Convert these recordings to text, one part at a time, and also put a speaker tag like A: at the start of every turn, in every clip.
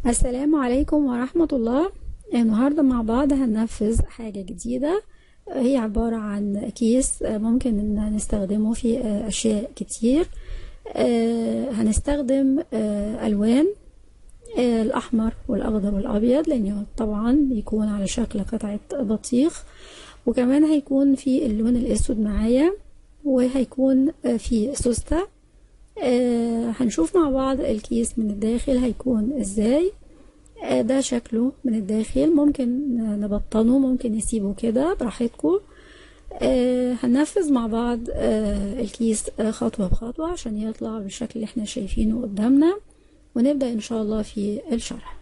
A: السلام عليكم ورحمة الله النهاردة مع بعض هننفذ حاجة جديدة هي عبارة عن كيس ممكن ان نستخدمه في اشياء كتير هنستخدم الوان الاحمر والاخضر والابيض لانه طبعا بيكون على شكل قطعة بطيخ وكمان هيكون في اللون الاسود معايا وهيكون في سوستة آه هنشوف مع بعض الكيس من الداخل هيكون ازاي آه ده شكله من الداخل ممكن نبطنه ممكن نسيبه كده براحتكم آه هننفذ مع بعض آه الكيس آه خطوة بخطوة عشان يطلع بالشكل اللي احنا شايفينه قدامنا ونبدأ ان شاء الله في الشرح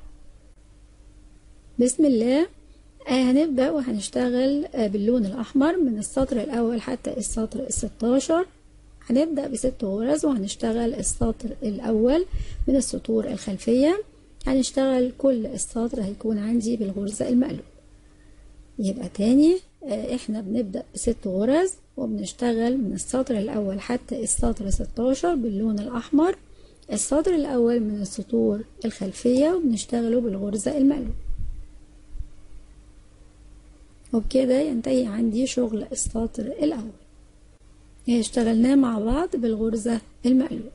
A: بسم الله آه هنبدأ وهنشتغل آه باللون الأحمر من السطر الأول حتى السطر الستاشر هنبدأ بست غرز وهنشتغل السطر الأول من السطور الخلفية هنشتغل كل السطر هيكون عندي بالغرزة المقلوب يبقى تاني احنا بنبدأ بست غرز وبنشتغل من السطر الأول حتى السطر 16 باللون الأحمر السطر الأول من السطور الخلفية وبنشتغله بالغرزة المقلوب وبكده ينتهي عندي شغل السطر الأول اشتغلناه مع بعض بالغرزة المقلوب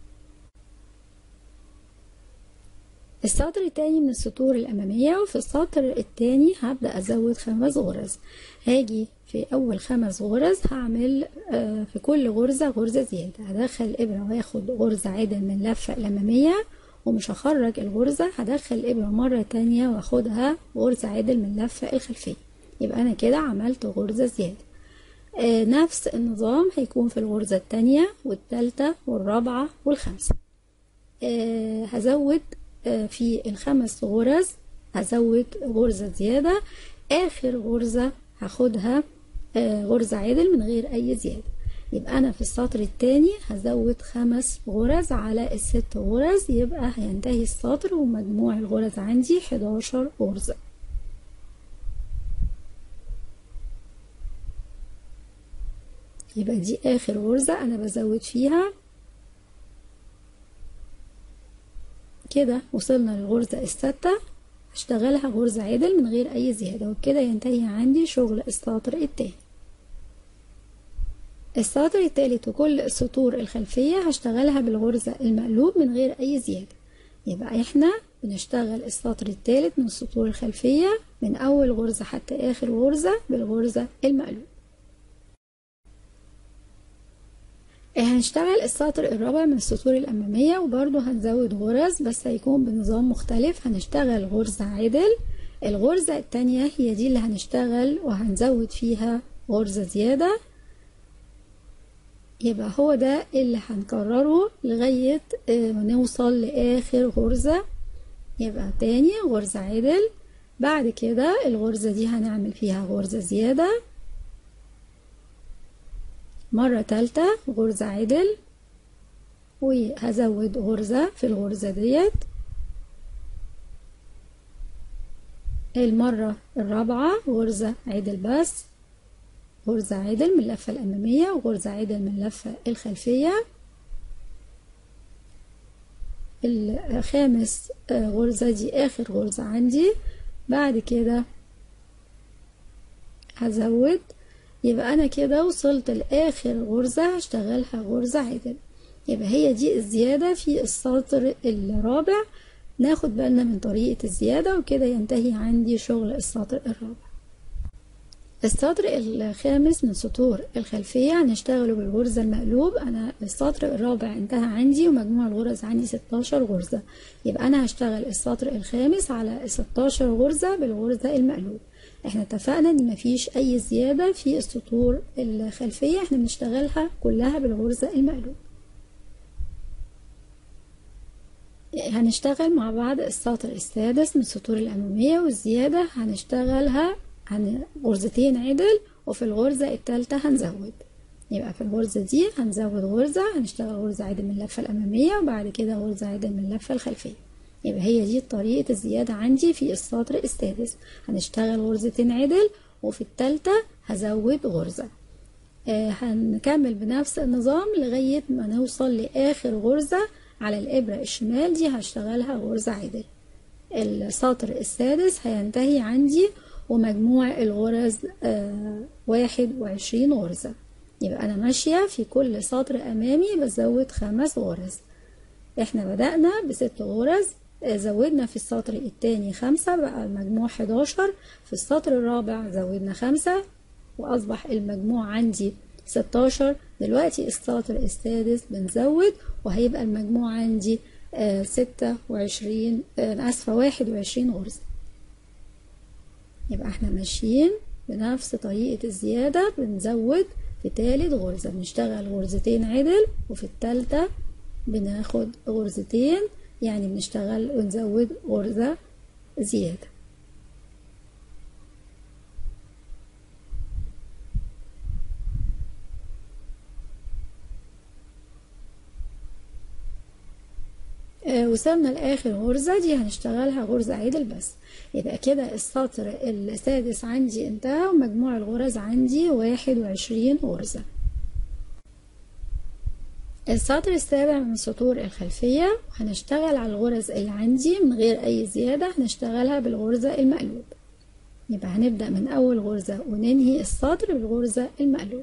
A: السطر التاني من السطور الأمامية وفي السطر التاني هبدأ أزود خمس غرز هاجي في أول خمس غرز هعمل في كل غرزة غرزة زيادة هدخل الإبرة وهاخد غرزة عدل من اللفة الأمامية ومش هخرج الغرزة هدخل الإبرة مرة تانية واخدها غرزة عدل من اللفة الخلفية يبقى أنا كده عملت غرزة زيادة آه نفس النظام هيكون في الغرزة التانية والتالتة والرابعة والخامسة آه هزود آه في الخمس غرز هزود غرزة زيادة آخر غرزة هاخدها غرزة عدل من غير أي زيادة يبقى أنا في السطر التاني هزود خمس غرز على الست غرز يبقى هينتهي السطر ومجموع الغرز عندي 11 غرزة يبقى دي اخر غرزة انا بزود فيها كده وصلنا للغرزة الستة هشتغلها غرزة عدل من غير اي زيادة وبكده ينتهي عندي شغل السطر التاني السطر التالت وكل السطور الخلفية هشتغلها بالغرزة المقلوب من غير اي زيادة يبقى احنا بنشتغل السطر التالت من السطور الخلفية من اول غرزة حتى اخر غرزة بالغرزة المقلوب هنشتغل السطر الرابع من السطور الأمامية وبرضو هنزود غرز بس هيكون بنظام مختلف هنشتغل غرزة عدل الغرزة التانية هي دي اللي هنشتغل وهنزود فيها غرزة زيادة يبقى هو ده اللي هنكرره لغاية ما نوصل لآخر غرزة يبقى تاني غرزة عدل بعد كده الغرزة دي هنعمل فيها غرزة زيادة مرة تالتة غرزة عدل وهزود غرزة في الغرزة ديت المرة الرابعة غرزة عدل بس غرزة عدل من اللفة الأمامية وغرزة عدل من اللفة الخلفية الخامس غرزة دي آخر غرزة عندي بعد كده هزود يبقى انا كده وصلت لاخر غرزة هشتغلها غرزة عدل يبقى هي دي الزيادة في السطر الرابع ناخد بالنا من طريقة الزيادة وكده ينتهي عندي شغل السطر الرابع السطر الخامس من سطور الخلفية هنشتغله بالغرزة المقلوب أنا السطر الرابع انتهى عندي ومجموع الغرز عندي 16 غرزة يبقى أنا هشتغل السطر الخامس على 16 غرزة بالغرزة المقلوب احنا اتفقنا ان مفيش اي زيادة في السطور الخلفية احنا بنشتغلها كلها بالغرزة المقلوب هنشتغل مع بعض السطر السادس من السطور الأمامية والزيادة هنشتغلها عن غرزتين عدل وفي الغرزة التالتة هنزود يبقى في الغرزة دي هنزود غرزة هنشتغل غرزة عدل من اللفة الأمامية وبعد كده غرزة عدل من اللفة الخلفية يبقى هي دي طريقة الزيادة عندي في السطر السادس هنشتغل غرزتين عدل وفي التالتة هزود غرزة آه هنكمل بنفس النظام لغاية ما نوصل لآخر غرزة على الإبرة الشمال دي هشتغلها غرزة عدل السطر السادس هينتهي عندي ومجموع الغرز آه واحد وعشرين غرزة يبقى أنا ماشية في كل سطر أمامي بزود خمس غرز احنا بدأنا بست غرز زودنا في السطر التاني خمسة بقى المجموع 11 في السطر الرابع زودنا خمسة وأصبح المجموع عندي 16 دلوقتي السطر السادس بنزود وهيبقى المجموع عندي آه ستة وعشرين آه أسفة واحد وعشرين غرزة يبقى احنا ماشيين بنفس طريقة الزيادة بنزود في تالت غرزة بنشتغل غرزتين عدل وفي التالتة بناخد غرزتين يعني بنشتغل ونزود غرزة زيادة آه وصلنا لآخر غرزة دي هنشتغلها غرزة عدل بس يبقى كده السطر السادس عندي انتهى ومجموع الغرز عندي واحد وعشرين غرزة السطر السابع من السطور الخلفية هنشتغل على الغرز اللي عندي من غير أي زيادة هنشتغلها بالغرزة المقلوب يبقى هنبدأ من أول غرزة وننهي السطر بالغرزة المقلوب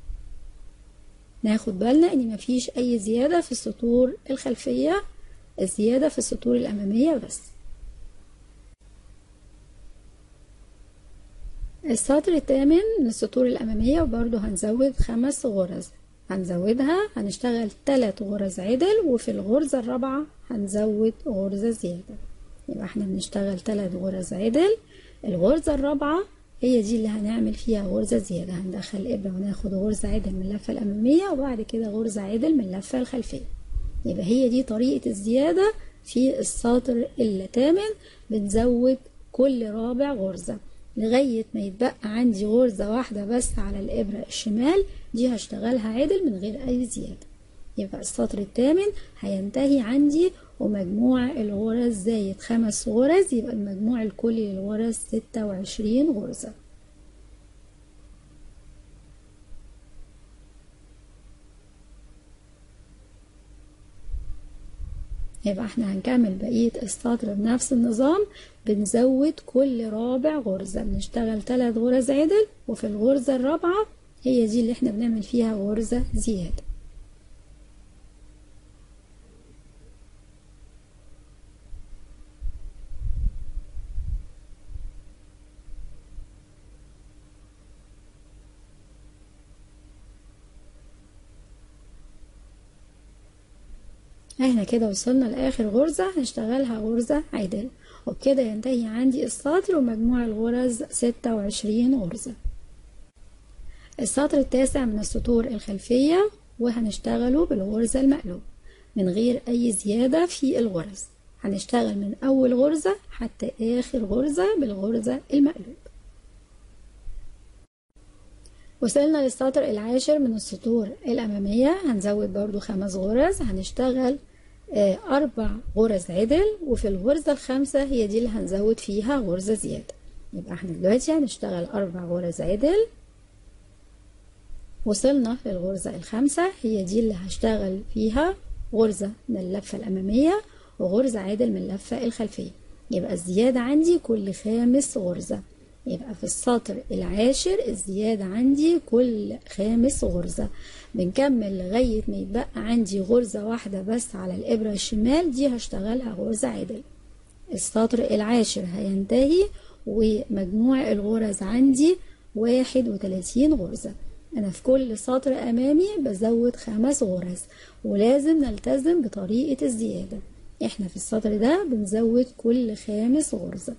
A: ناخد بالنا إن مفيش أي زيادة في السطور الخلفية الزيادة في السطور الأمامية بس السطر الثامن من السطور الأمامية وبرضه هنزود خمس غرز هنزودها هنشتغل تلات غرز عدل وفي الغرزة الرابعة هنزود غرزة زيادة يبقى احنا بنشتغل تلات غرز عدل الغرزة الرابعة هي دي اللي هنعمل فيها غرزة زيادة هندخل الإبرة وناخد غرزة عدل من اللفة الأمامية وبعد كده غرزة عدل من اللفة الخلفية يبقى هي دي طريقة الزيادة في السطر الثامن بنزود كل رابع غرزة لغاية ما يتبقى عندي غرزة واحدة بس على الإبرة الشمال دي هشتغلها عدل من غير أي زيادة يبقى السطر الثامن هينتهي عندي ومجموع الغرز زايد خمس غرز يبقى المجموع الكلي للغرز ستة وعشرين غرزة يبقى احنا هنكمل بقية السطر بنفس النظام بنزود كل رابع غرزة بنشتغل ثلاث غرز عدل وفي الغرزة الرابعة هي دي اللي احنا بنعمل فيها غرزة زيادة احنا كده وصلنا لاخر غرزة هنشتغلها غرزة عدل وبكده ينتهي عندي السطر ومجموع الغرز ستة وعشرين غرزة السطر التاسع من السطور الخلفية وهنشتغله بالغرزة المقلوب من غير أي زيادة في الغرز هنشتغل من أول غرزة حتى آخر غرزة بالغرزة المقلوب وصلنا للسطر العاشر من السطور الأمامية هنزود برضو خمس غرز هنشتغل أربع غرز عدل وفي الغرزة الخامسة هي دي اللي هنزود فيها غرزة زيادة يبقى احنا دلوقتي هنشتغل أربع غرز عدل وصلنا للغرزة الخامسة هي دي اللي هشتغل فيها غرزة من اللفة الأمامية وغرزة عدل من اللفة الخلفية يبقى الزيادة عندي كل خامس غرزة يبقى في السطر العاشر الزيادة عندي كل خامس غرزة بنكمل لغاية ما يتبقى عندي غرزة واحدة بس على الإبرة الشمال دي هشتغلها غرزة عدل السطر العاشر هينتهي ومجموع الغرز عندي واحد وتلاتين غرزة أنا في كل سطر أمامي بزود خمس غرز ولازم نلتزم بطريقة الزيادة احنا في السطر ده بنزود كل خامس غرزة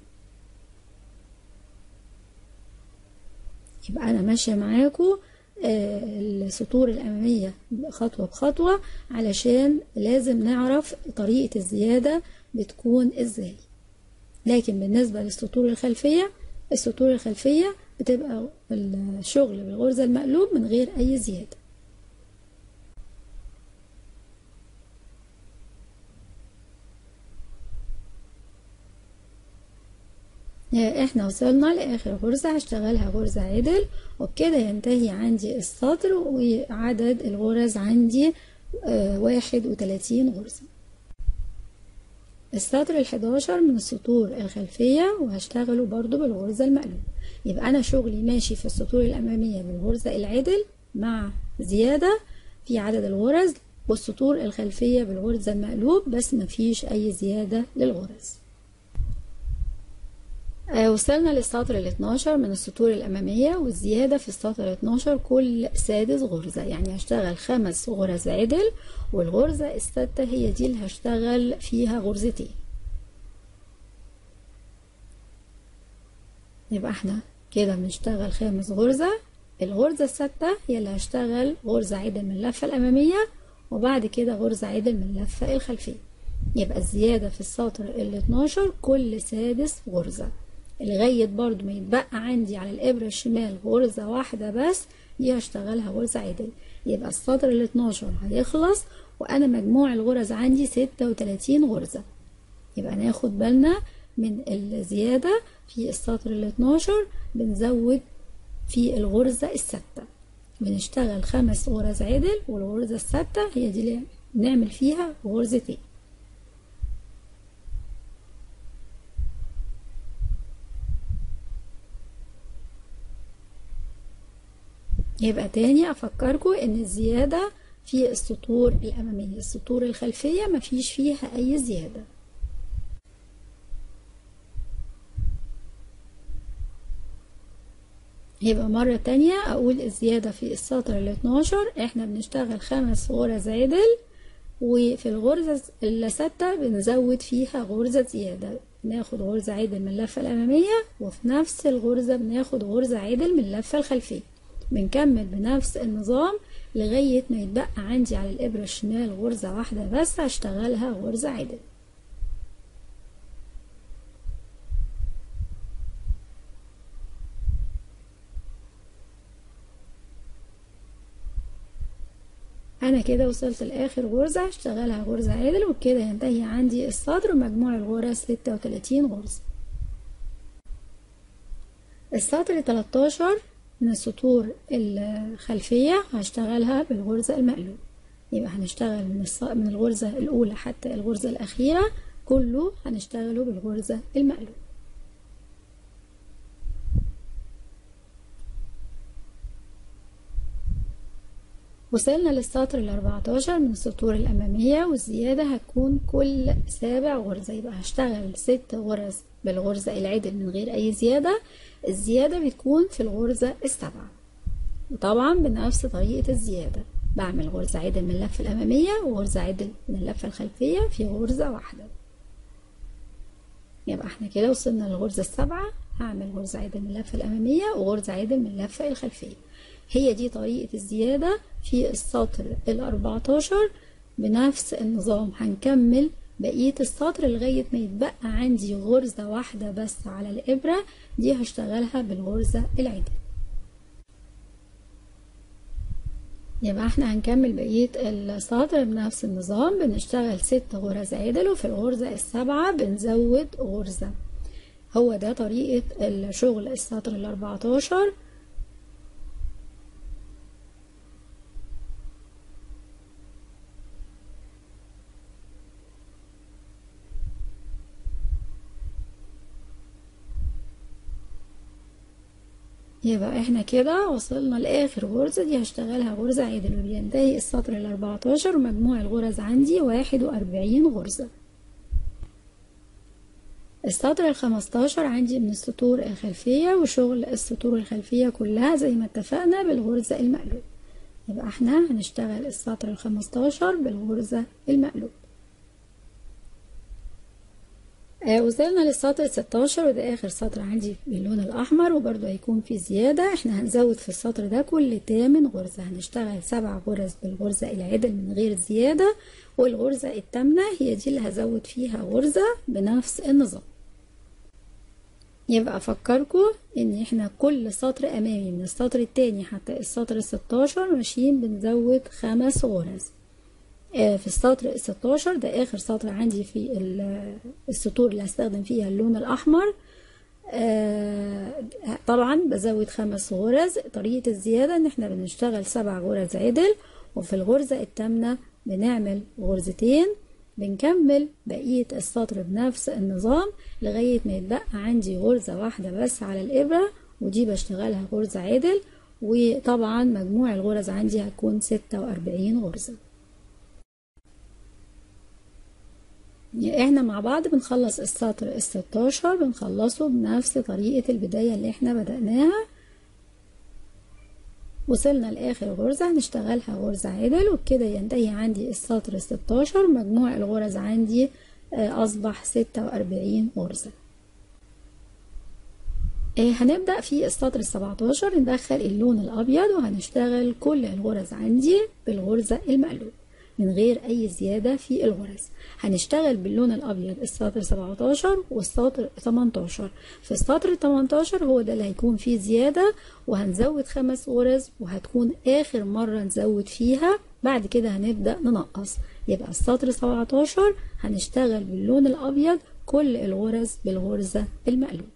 A: يبقى أنا ماشية معاكم السطور الأمامية خطوة بخطوة علشان لازم نعرف طريقة الزيادة بتكون ازاي لكن بالنسبة للسطور الخلفية السطور الخلفية بتبقى الشغل بالغرزة المقلوب من غير أي زيادة احنا وصلنا لاخر غرزة هشتغلها غرزة عدل وبكده ينتهي عندي السطر وعدد الغرز عندي اه واحد وتلاتين غرزة السطر الحداشر من السطور الخلفية وهشتغله برضو بالغرزة المقلوبة يبقى أنا شغلي ماشي في السطور الأمامية بالغرزة العدل مع زيادة في عدد الغرز والسطور الخلفية بالغرزة المقلوب بس مفيش أي زيادة للغرز آه وصلنا للسطر ال 12 من السطور الأمامية والزيادة في السطر ال 12 كل سادس غرزة يعني هشتغل خمس غرز عدل والغرزة الستة هي دي اللي هشتغل فيها غرزتين يبقى احنا كده بنشتغل خامس غرزة الغرزة الستة هي اللي هشتغل غرزة عدل من اللفة الأمامية وبعد كده غرزة عدل من اللفة الخلفية يبقى الزيادة في السطر ال 12 كل سادس غرزة لغاية برضو ما يتبقى عندي على الإبرة الشمال غرزة واحدة بس دي هشتغلها غرزة عدل يبقى السطر ال 12 هيخلص وأنا مجموع الغرز عندي 36 غرزة يبقى ناخد بالنا من الزيادة في السطر ال 12 بنزود في الغرزة الستة بنشتغل خمس غرز عدل والغرزة الستة هي دي اللي بنعمل فيها غرزتين يبقى تاني افكركم ان الزيادة في السطور الامامية السطور الخلفية مفيش فيها اي زيادة يبقى مرة تانية أقول الزيادة في السطر ال 12 احنا بنشتغل خمس غرز عدل وفي الغرزة الستة بنزود فيها غرزة زيادة بناخد غرزة عدل من اللفة الأمامية وفي نفس الغرزة بناخد غرزة عدل من اللفة الخلفية بنكمل بنفس النظام لغاية ما يتبقى عندي على الإبرة الشمال غرزة واحدة بس هشتغلها غرزة عدل انا كده وصلت لاخر غرزة هشتغلها غرزة عدل وبكده ينتهي عندي السطر مجموع الغرز 36 غرزة السطر 13 من السطور الخلفية هشتغلها بالغرزة المقلوب يبقى هنشتغل من, الص... من الغرزة الأولى حتى الغرزة الأخيرة كله هنشتغله بالغرزة المقلوب وصلنا للسطر ال 14 من السطور الأمامية والزيادة هتكون كل سابع غرزة يبقى هشتغل ست غرز بالغرزة العدل من غير أي زيادة الزيادة بتكون في الغرزة السابعة وطبعا بنفس طريقة الزيادة بعمل غرزة عدل من اللفة الأمامية وغرزة عدل من اللفة الخلفية في غرزة واحدة يبقى احنا كده وصلنا للغرزة السابعة هعمل غرزة عدل من اللفة الأمامية وغرزة عدل من اللفة الخلفية هي دي طريقة الزيادة في السطر ال 14 بنفس النظام هنكمل بقية السطر لغاية ما يتبقى عندي غرزة واحدة بس على الإبرة دي هشتغلها بالغرزة العدل يبقى احنا هنكمل بقية السطر بنفس النظام بنشتغل ست غرز عدل وفي الغرزة السابعة بنزود غرزة هو ده طريقة الشغل السطر ال 14 يبقى احنا كده وصلنا لاخر غرزة دي هشتغلها غرزة عدل وبينتهي السطر ال 14 ومجموع الغرز عندي 41 غرزة السطر ال 15 عندي من السطور الخلفية وشغل السطور الخلفية كلها زي ما اتفقنا بالغرزة المقلوب يبقى احنا هنشتغل السطر ال 15 بالغرزة المقلوب آه وصلنا للسطر 16 وده اخر سطر عندي باللون الاحمر وبرده هيكون في زيادة احنا هنزود في السطر ده كل تامن غرزة هنشتغل سبع غرز بالغرزة العدل من غير زيادة والغرزة التامنة هي دي اللي هزود فيها غرزة بنفس النظام يبقى افكركم ان احنا كل سطر امامي من السطر التاني حتى السطر الستاشر ماشيين بنزود خمس غرز في السطر ال 16 ده اخر سطر عندي في السطور اللي هستخدم فيها اللون الاحمر طبعا بزود خمس غرز طريقة الزيادة ان احنا بنشتغل سبع غرز عدل وفي الغرزة التامنة بنعمل غرزتين بنكمل بقية السطر بنفس النظام لغاية ما يتبقى عندي غرزة واحدة بس على الإبرة ودي بشتغلها غرزة عدل وطبعا مجموع الغرز عندي هتكون ستة وأربعين غرزة احنا مع بعض بنخلص السطر الستاشر بنخلصه بنفس طريقة البداية اللي احنا بدأناها وصلنا لآخر غرزة هنشتغلها غرزة عدل وبكده ينتهي عندي السطر الستاشر مجموع الغرز عندي أصبح ستة وأربعين غرزة هنبدأ في السطر السبعتاشر ندخل اللون الأبيض وهنشتغل كل الغرز عندي بالغرزة المقلوب من غير أي زيادة في الغرز هنشتغل باللون الأبيض السطر 17 والسطر 18 في السطر 18 هو ده اللي هيكون فيه زيادة وهنزود خمس غرز وهتكون آخر مرة نزود فيها بعد كده هنبدأ ننقص يبقى السطر 17 هنشتغل باللون الأبيض كل الغرز بالغرزة المقلوب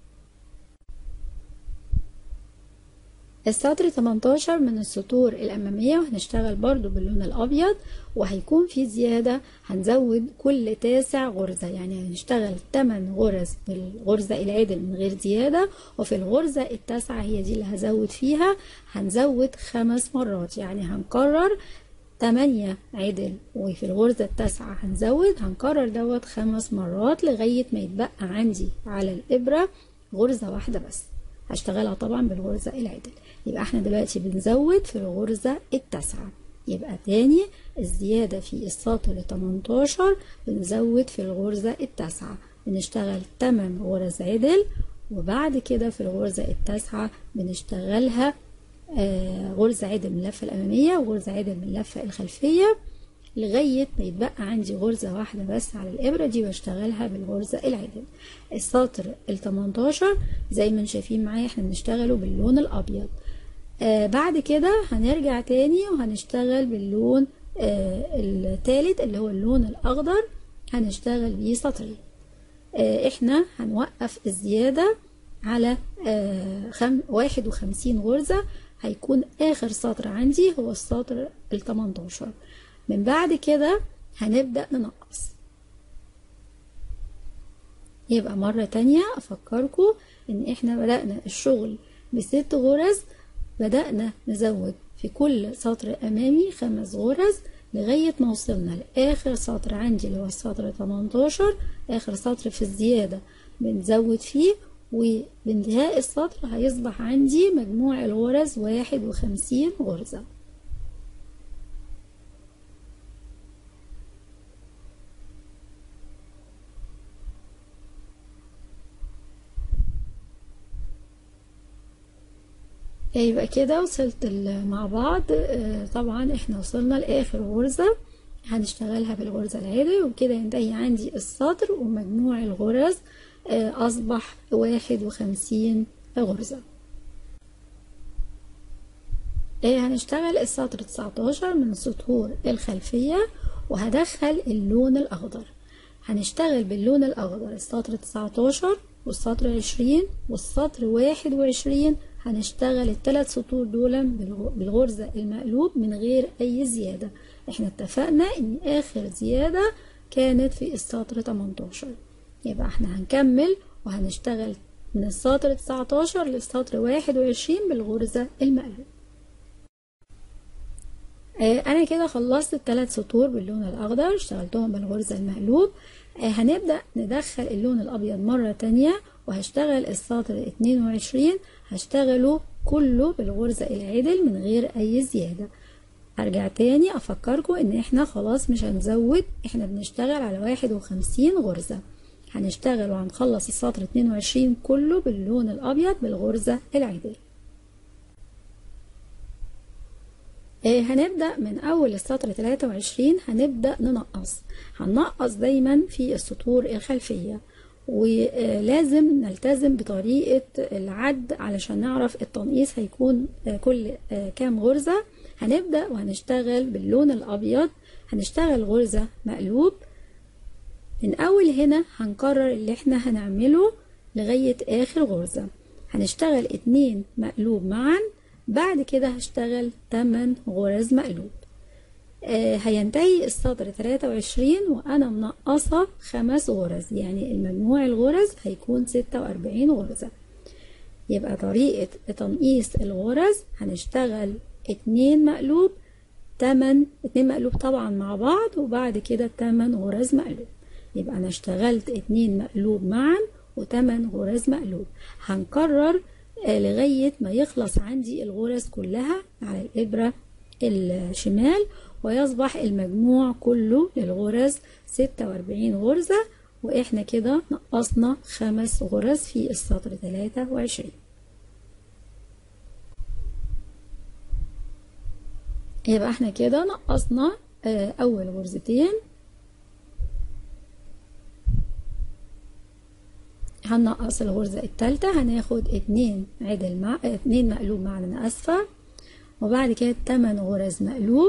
A: السطر 18 من السطور الأمامية وهنشتغل برضو باللون الأبيض وهيكون في زيادة هنزود كل تاسع غرزة يعني هنشتغل 8 غرز بالغرزة العدل من غير زيادة وفي الغرزة التاسعة هي دي اللي هزود فيها هنزود خمس مرات يعني هنكرر 8 عدل وفي الغرزة التاسعة هنزود هنكرر دوت خمس مرات لغاية ما يتبقى عندي على الإبرة غرزة واحدة بس هشتغلها طبعا بالغرزة العدل يبقى احنا دلوقتي بنزود في الغرزة التاسعة يبقى تاني الزيادة في السطر 18 بنزود في الغرزة التاسعة بنشتغل 8 غرز عدل وبعد كده في الغرزة التاسعة بنشتغلها آه غرزة عدل من اللفة الأمامية وغرزة عدل من اللفة الخلفية لغاية ما يتبقى عندي غرزة واحدة بس على الإبرة دي بشتغلها بالغرزة العدل السطر ال 18 زي ما شايفين معايا احنا بنشتغله باللون الأبيض آه بعد كده هنرجع تاني وهنشتغل باللون آه التالت اللي هو اللون الأخضر هنشتغل بيه سطرين آه احنا هنوقف الزيادة على آه خم واحد وخمسين غرزة هيكون آخر سطر عندي هو السطر ال 18 من بعد كده هنبدأ ننقص يبقى مرة تانية أفكركم إن إحنا بدأنا الشغل بست غرز بدأنا نزود في كل سطر أمامي خمس غرز لغاية ما وصلنا لآخر سطر عندي اللي هو السطر 18 آخر سطر في الزيادة بنزود فيه وبانتهاء السطر هيصبح عندي مجموع الغرز واحد وخمسين غرزة يبقى كده وصلت مع بعض طبعا احنا وصلنا لاخر غرزة هنشتغلها بالغرزة العادية وبكده ينتهي عندي السطر ومجموع الغرز اصبح واحد وخمسين غرزة هنشتغل السطر 19 من السطور الخلفية وهدخل اللون الأخضر هنشتغل باللون الأخضر السطر 19 والسطر 20 والسطر 21 هنشتغل الثلاث سطور دول بالغرزة المقلوب من غير أي زيادة احنا اتفقنا ان آخر زيادة كانت في السطر 18 يبقى احنا هنكمل وهنشتغل من السطر 19 للسطر 21 بالغرزة المقلوب آه انا كده خلصت الثلاث سطور باللون الاخضر اشتغلتهم بالغرزة المقلوب آه هنبدأ ندخل اللون الابيض مرة تانية وهشتغل السطر 22 هشتغله كله بالغرزة العدل من غير اي زيادة ارجع تاني افكركم ان احنا خلاص مش هنزود احنا بنشتغل على 51 غرزة هنشتغل وهنخلص السطر 22 كله باللون الابيض بالغرزة العدل آه هنبدأ من أول السطر 23 هنبدأ ننقص هننقص دايما في السطور الخلفية ولازم نلتزم بطريقة العد علشان نعرف التنقيص هيكون كل كام غرزة هنبدأ وهنشتغل باللون الأبيض هنشتغل غرزة مقلوب من أول هنا هنكرر اللي احنا هنعمله لغاية آخر غرزة هنشتغل اتنين مقلوب معا بعد كده هشتغل 8 غرز مقلوب آه هينتهي السطر 23 وانا منقصة خمس غرز يعني المجموع الغرز هيكون 46 غرزة يبقى طريقة تنقيص الغرز هنشتغل اتنين مقلوب تمن اتنين مقلوب طبعا مع بعض وبعد كده تمن غرز مقلوب يبقى انا اشتغلت اتنين مقلوب معا وتمن غرز مقلوب هنكرر آه لغاية ما يخلص عندي الغرز كلها على الإبرة الشمال ويصبح المجموع كله للغرز 46 غرزة وإحنا كده نقصنا خمس غرز في السطر 23 يبقى احنا كده نقصنا أول غرزتين هنقص الغرزة التالتة هناخد اتنين عدل مع اتنين مقلوب معنا أنا أسفة وبعد كده تمن غرز مقلوب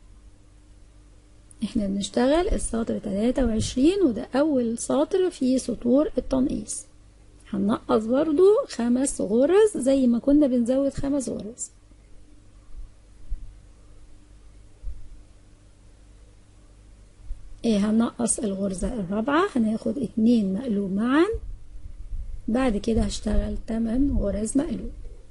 A: احنا بنشتغل السطر تلاتة وعشرين وده أول سطر في سطور التنقيص هننقص برضو خمس غرز زي ما كنا بنزود خمس غرز ايه هنقص الغرزة الرابعة هناخد اتنين مقلوب معا بعد كده هشتغل 8 غرز مقلوب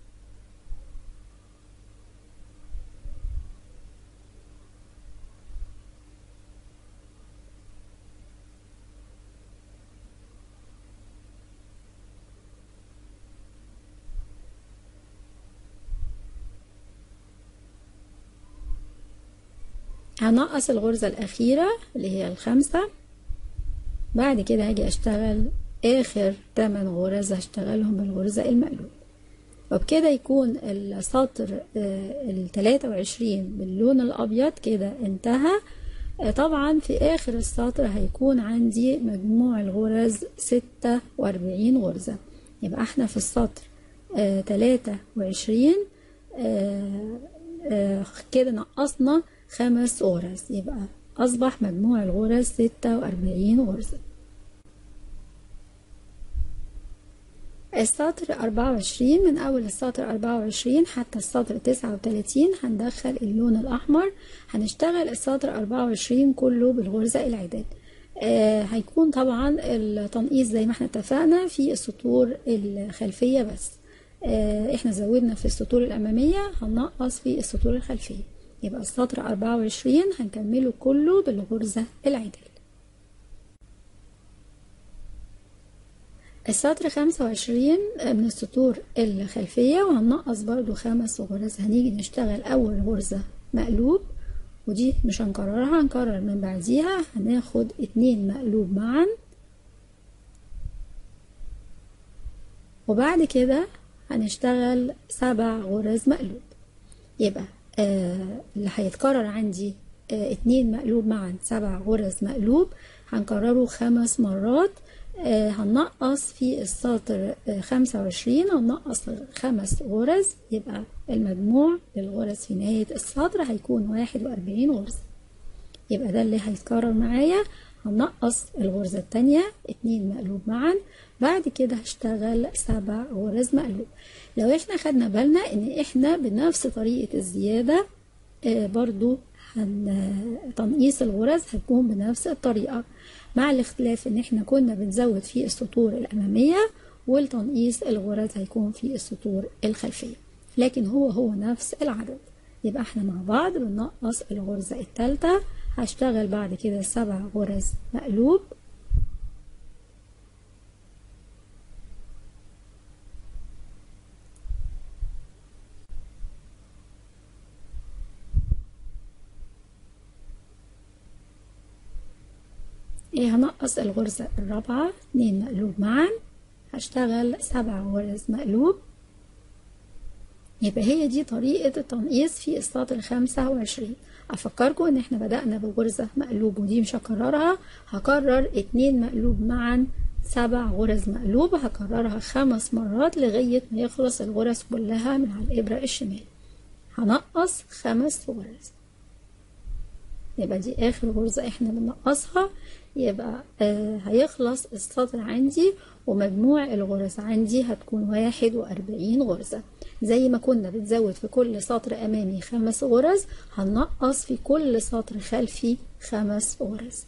A: هنقص الغرزة الأخيرة اللي هي الخامسة بعد كده هاجي أشتغل آخر 8 غرز هشتغلهم بالغرزة المقلوب وبكده يكون السطر ال 23 باللون الأبيض كده انتهى طبعا في آخر السطر هيكون عندي مجموع الغرز 46 غرزة يبقى احنا في السطر 23 كده نقصنا خمس غرز يبقى أصبح مجموع الغرز 46 غرزة السطر 24 من أول السطر 24 حتى السطر 39 هندخل اللون الأحمر هنشتغل السطر 24 كله بالغرزة العداد آه هيكون طبعا التنقيص زي ما احنا اتفقنا في السطور الخلفية بس آه احنا زودنا في السطور الأمامية هننقص في السطور الخلفية يبقى السطر 24 هنكمله كله بالغرزة العدل السطر 25 من السطور الخلفية وهننقص برضو خمس غرز هنيجي نشتغل أول غرزة مقلوب ودي مش هنكررها هنكرر من بعديها هناخد اتنين مقلوب معا وبعد كده هنشتغل سبع غرز مقلوب يبقى آه اللي هيتكرر عندي آه اتنين مقلوب معا سبع غرز مقلوب هنكرره خمس مرات آه هننقص في السطر خمسة وعشرين هننقص خمس غرز يبقى المجموع للغرز في نهاية السطر هيكون واحد وأربعين غرزة يبقى ده اللي هيتكرر معايا هننقص الغرزة التانية اتنين مقلوب معا بعد كده هشتغل سبع غرز مقلوب لو احنا خدنا بالنا ان احنا بنفس طريقة الزيادة آه برضو هن... تنقيص الغرز هيكون بنفس الطريقة مع الاختلاف ان احنا كنا بنزود في السطور الامامية والتنقيص الغرز هيكون في السطور الخلفية لكن هو هو نفس العدد يبقى احنا مع بعض بننقص الغرزة التالتة هشتغل بعد كده سبع غرز مقلوب ايه هنقص الغرزة الرابعة اتنين مقلوب معا هشتغل سبع غرز مقلوب يبقى هي دي طريقة التنقيص في السطر خمسة وعشرين أفكركم إن إحنا بدأنا بغرزة مقلوب ودي مش هكررها هكرر اتنين مقلوب معا سبع غرز مقلوب هكررها خمس مرات لغاية ما يخلص الغرز كلها من على الإبرة الشمال هنقص خمس غرز يبقى دي آخر غرزة إحنا بنقصها يبقى آه هيخلص السطر عندي ومجموع الغرز عندي هتكون واحد وأربعين غرزة زي ما كنا بنزود في كل سطر أمامي خمس غرز هننقص في كل سطر خلفي خمس غرز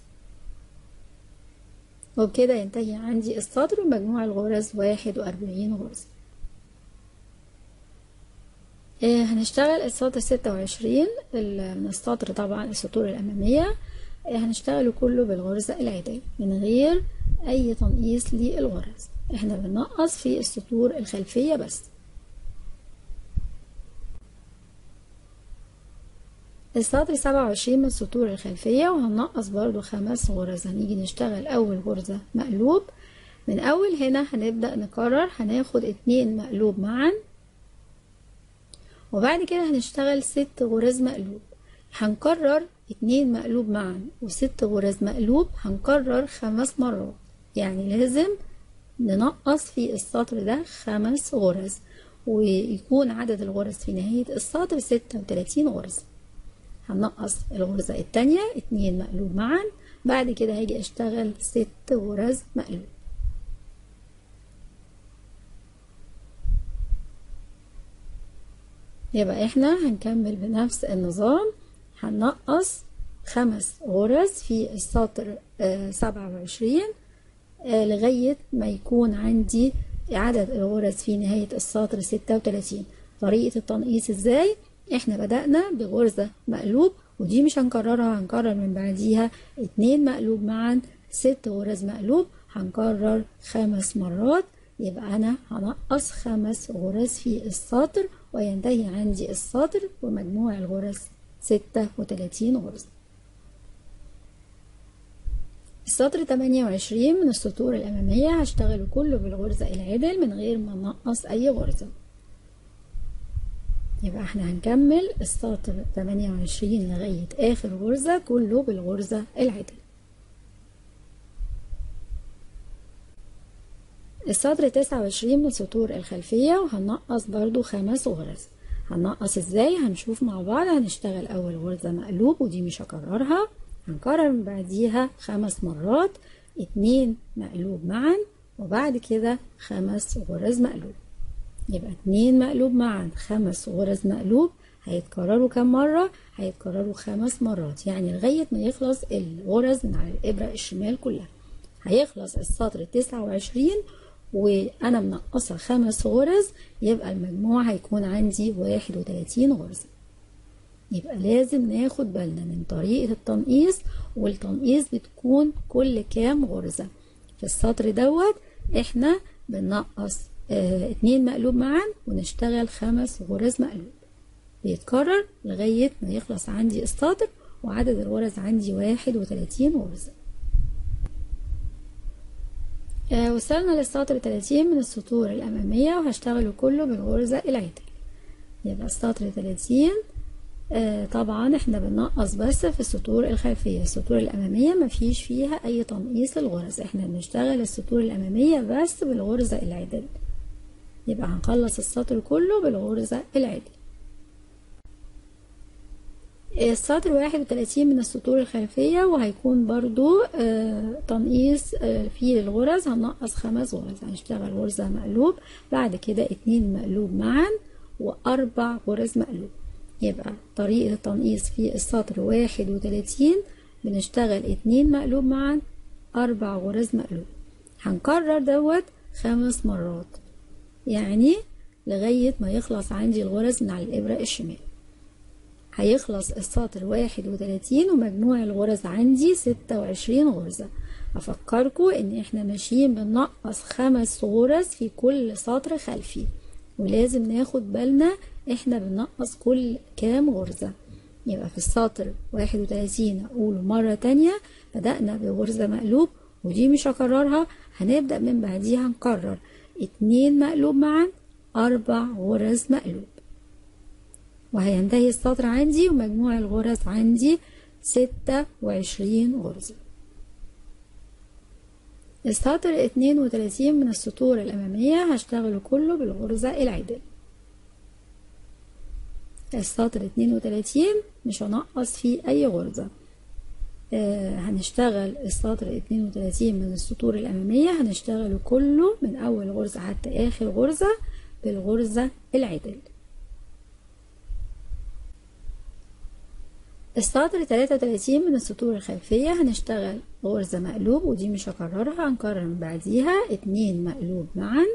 A: وبكده ينتهي عندي السطر ومجموع الغرز واحد وأربعين غرزة آه، هنشتغل السطر ستة وعشرين من السطر طبعا السطور الأمامية آه، هنشتغله كله بالغرزة العادية من غير أي تنقيص للغرز احنا بننقص في السطور الخلفية بس السطر سبعة وعشرين من السطور الخلفية وهننقص برضو خمس غرز هنيجي نشتغل أول غرزة مقلوب من أول هنا هنبدأ نكرر هناخد اتنين مقلوب معا وبعد كده هنشتغل ست غرز مقلوب هنكرر اتنين مقلوب معا وست غرز مقلوب هنكرر خمس مرات يعني لازم ننقص في السطر ده خمس غرز ويكون عدد الغرز في نهاية السطر ستة وتلاتين غرزة هنقص الغرزة التانية اتنين مقلوب معا بعد كده هاجي اشتغل ست غرز مقلوب يبقى احنا هنكمل بنفس النظام هننقص خمس غرز في السطر آه سبعة وعشرين آه لغاية ما يكون عندي عدد الغرز في نهاية السطر ستة وتلاتين طريقة التنقيص ازاي احنا بدأنا بغرزة مقلوب ودي مش هنكررها هنكرر من بعديها اتنين مقلوب معا ست غرز مقلوب هنكرر خمس مرات يبقى انا هنقص خمس غرز في السطر وينتهي عندي السطر ومجموع الغرز ستة وتلاتين غرزة السطر 28 من السطور الأمامية هشتغل كله بالغرزة العدل من غير ما نقص أي غرزة يبقى احنا هنكمل السطر 28 لغاية آخر غرزة كله بالغرزة العدل السطر 29 من السطور الخلفية وهنقص برضو خمس غرز هنقص ازاي هنشوف مع بعض هنشتغل اول غرزة مقلوب ودي مش هكررها هنكرر من بعديها خمس مرات اتنين مقلوب معا وبعد كده خمس غرز مقلوب يبقى اتنين مقلوب معا خمس غرز مقلوب هيتكرروا كم مرة؟ هيتكرروا خمس مرات يعني لغاية ما يخلص الغرز من على الإبرة الشمال كلها هيخلص السطر تسعة وعشرين وأنا منقصة خمس غرز يبقى المجموع هيكون عندي واحد وتلاتين غرزة يبقى لازم ناخد بالنا من طريقة التنقيص والتنقيص بتكون كل كام غرزة في السطر دوت احنا بننقص اه اتنين مقلوب معا ونشتغل خمس غرز مقلوب بيتكرر لغاية ما يخلص عندي السطر وعدد الغرز عندي واحد وتلاتين غرزة آه وصلنا للسطر 30 من السطور الأمامية وهشتغله كله بالغرزة العدل يبقى السطر 30 آه طبعا احنا بننقص بس في السطور الخلفية السطور الأمامية مفيش فيها أي تنقيص للغرز احنا بنشتغل السطور الأمامية بس بالغرزة العدل يبقى هنخلص السطر كله بالغرزة العدل السطر واحد وتلاتين من السطور الخلفية وهيكون برضو آه تنقيص آه في الغرز هنقص خمس غرز هنشتغل غرزة مقلوب بعد كده اتنين مقلوب معا وأربع غرز مقلوب يبقى طريقة التنقيص في السطر واحد وتلاتين بنشتغل اتنين مقلوب معا أربع غرز مقلوب هنكرر دوت خمس مرات يعني لغاية ما يخلص عندي الغرز من على الإبرة الشمال هيخلص السطر واحد وتلاتين ومجموع الغرز عندي ستة وعشرين غرزة أفكركم إن إحنا ماشيين بننقص خمس غرز في كل سطر خلفي ولازم ناخد بالنا إحنا بننقص كل كام غرزة يبقى في السطر واحد وتلاتين أقوله مرة تانية بدأنا بغرزة مقلوب ودي مش هكررها هنبدأ من بعديها نكرر اتنين مقلوب معا أربع غرز مقلوب وهينتهي السطر عندي ومجموع الغرز عندي ستة وعشرين غرزة السطر اتنين وتلاتين من السطور الأمامية هشتغله كله بالغرزة العدل السطر اتنين وتلاتين مش هنقص فيه أي غرزة آه هنشتغل السطر اتنين وتلاتين من السطور الأمامية هنشتغله كله من أول غرزة حتى آخر غرزة بالغرزة العدل السطر 33 من السطور الخلفية هنشتغل غرزة مقلوب ودي مش هكررها هنكرر من بعديها اتنين مقلوب معا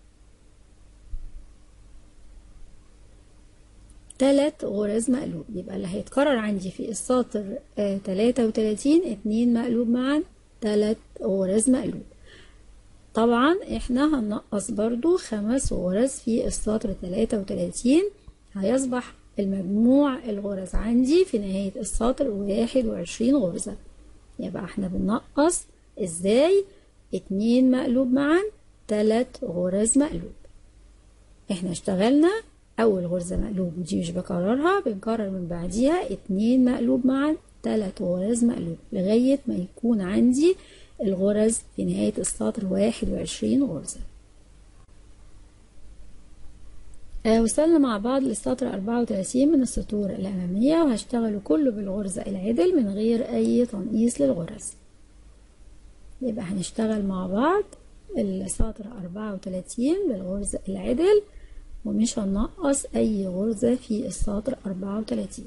A: تلات غرز مقلوب يبقى اللي هيتكرر عندي في السطر آه تلاتة وتلاتين اتنين مقلوب معا تلات غرز مقلوب طبعا احنا هننقص برضو خمس غرز في السطر تلاتة وتلاتين هيصبح المجموع الغرز عندي في نهاية السطر واحد وعشرين غرزة يبقى احنا بننقص ازاي اتنين مقلوب معا تلات غرز مقلوب احنا اشتغلنا اول غرزة مقلوب ودي مش بكررها بنكرر من بعديها اتنين مقلوب معا تلات غرز مقلوب لغاية ما يكون عندي الغرز في نهاية السطر واحد وعشرين غرزة آه وصلنا مع بعض للسطر 34 من السطور الأمامية وهشتغل كله بالغرزة العدل من غير أي تنقيص للغرز يبقى هنشتغل مع بعض السطر 34 بالغرزة العدل ومش هننقص أي غرزة في السطر 34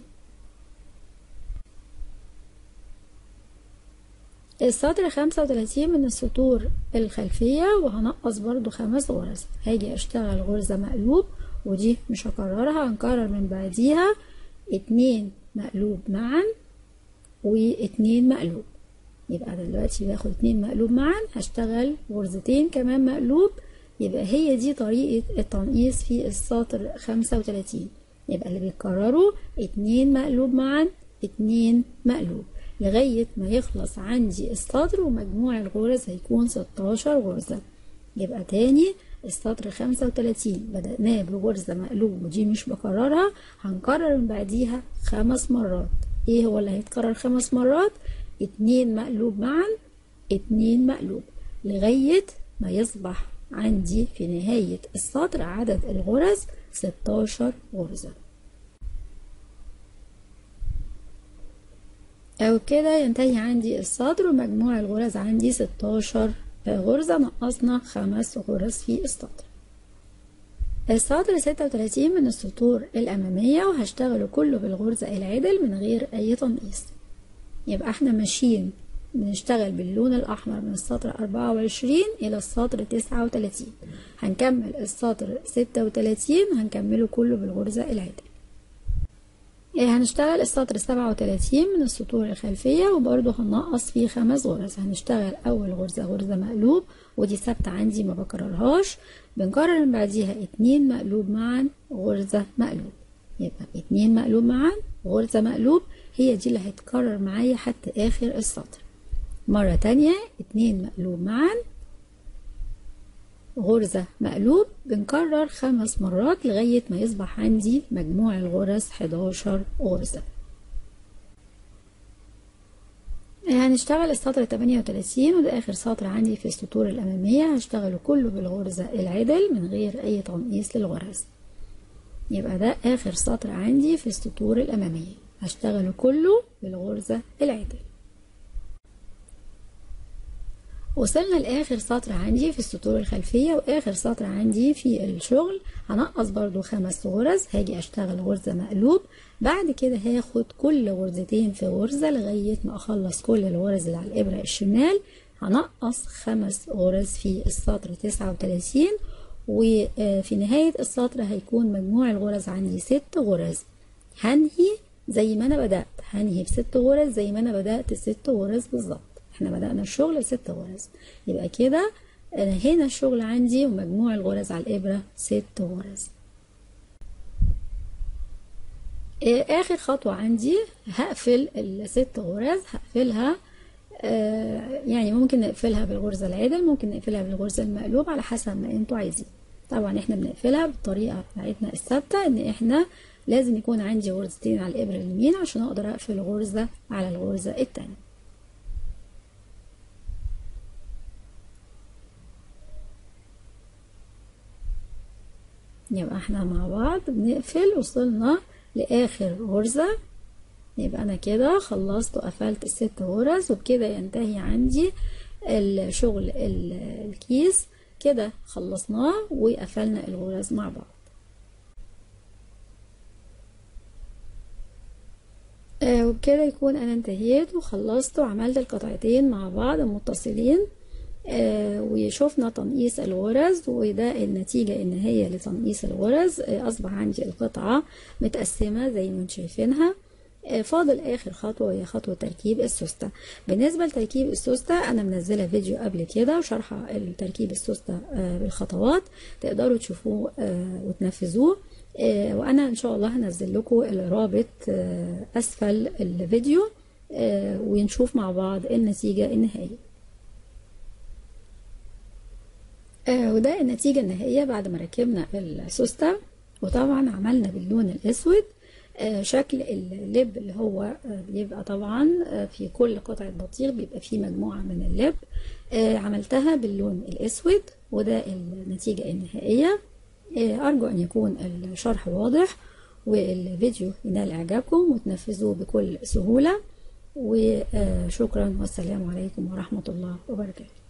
A: السطر 35 من السطور الخلفية وهنقص برضو خمس غرز هاجي اشتغل غرزة مقلوب ودي مش هكررها هنكرر من بعديها اتنين مقلوب معا واتنين مقلوب يبقى دلوقتي باخد اتنين مقلوب معا هشتغل غرزتين كمان مقلوب يبقى هي دي طريقة التنقيص في السطر خمسة وتلاتين يبقى اللي بيتكرروا اتنين مقلوب معا اتنين مقلوب لغاية ما يخلص عندي السطر ومجموع الغرز هيكون ستاشر غرزة يبقى تاني السطر خمسة وتلاتين بدأناه بغرزة مقلوب ودي مش بكررها هنكرر من بعديها خمس مرات ايه هو اللي هيتكرر خمس مرات اتنين مقلوب معا اتنين مقلوب لغاية ما يصبح عندي في نهاية السطر عدد الغرز ستاشر غرزة أو كده ينتهي عندي السطر ومجموع الغرز عندي ستاشر غرزة نقصنا خمس غرز في السطر السطر ستة وتلاتين من السطور الأمامية وهشتغله كله بالغرزة العدل من غير أي تنقيص يبقى احنا ماشيين بنشتغل باللون الأحمر من السطر أربعة وعشرين إلى السطر تسعة وتلاتين هنكمل السطر ستة وتلاتين هنكمله كله بالغرزة العدل هنشتغل السطر سبعة وتلاتين من السطور الخلفية وبرضه هنقص فيه خمس غرز هنشتغل أول غرزة غرزة مقلوب ودي ثابتة عندي ما بكررهاش بنكرر من بعديها اتنين مقلوب معا غرزة مقلوب يبقى اتنين مقلوب معا غرزة مقلوب هي دي اللي هتكرر معايا حتى آخر السطر مرة تانية اتنين مقلوب معا غرزة مقلوب بنكرر خمس مرات لغاية ما يصبح عندي مجموع الغرز 11 غرزة هنشتغل السطر 38 وده آخر سطر عندي في السطور الأمامية هشتغله كله بالغرزة العدل من غير أي تنقيص للغرز يبقى ده آخر سطر عندي في السطور الأمامية هشتغله كله بالغرزة العدل وصلنا لآخر سطر عندي في السطور الخلفية وآخر سطر عندي في الشغل هنقص برضو خمس غرز هاجي أشتغل غرزة مقلوب بعد كده هاخد كل غرزتين في غرزة لغاية ما أخلص كل الغرز اللي على الإبرة الشمال هنقص خمس غرز في السطر تسعة وتلاتين وفي نهاية السطر هيكون مجموع الغرز عندي ست غرز هنهي زي ما أنا بدأت هنهي بست غرز زي ما أنا بدأت ست غرز بالظبط احنا بدأنا الشغل بست غرز يبقى كده هنا الشغل عندي ومجموع الغرز على الإبرة ست غرز آخر خطوة عندي هقفل الست غرز هقفلها آه يعني ممكن نقفلها بالغرزة العدل ممكن نقفلها بالغرزة المقلوب على حسب ما انتوا عايزين طبعا احنا بنقفلها بالطريقة بتاعتنا الثابتة ان احنا لازم يكون عندي غرزتين على الإبرة اليمين عشان أقدر أقفل غرزة على الغرزة التانية يبقى احنا مع بعض بنقفل وصلنا لآخر غرزة يبقى أنا كده خلصت وقفلت الست غرز وبكده ينتهي عندي الشغل الكيس كده خلصناه وقفلنا الغرز مع بعض آه وبكده يكون انا انتهيت وخلصت وعملت القطعتين مع بعض متصلين آه وشوفنا تنقيص الغرز وده النتيجة النهائية لتنقيص الغرز آه أصبح عندي القطعة متقسمة زي ما انتم شايفينها آه فاضل آخر خطوة وهي خطوة تركيب السوستة بالنسبة لتركيب السوستة أنا منزلة فيديو قبل كده وشرحة تركيب السوستة بالخطوات تقدروا تشوفوه وتنفذوه وأنا إن شاء الله هنزل لكم الرابط أسفل الفيديو ونشوف مع بعض النتيجة النهائية وده النتيجة النهائية بعد ما ركبنا السوستة وطبعا عملنا باللون الأسود شكل اللب اللي هو بيبقى طبعا في كل قطعة بطيخ بيبقى فيه مجموعة من اللب عملتها باللون الأسود وده النتيجة النهائية أرجو أن يكون الشرح واضح والفيديو ينال إعجابكم وتنفذوه بكل سهولة وشكرا والسلام عليكم ورحمة الله وبركاته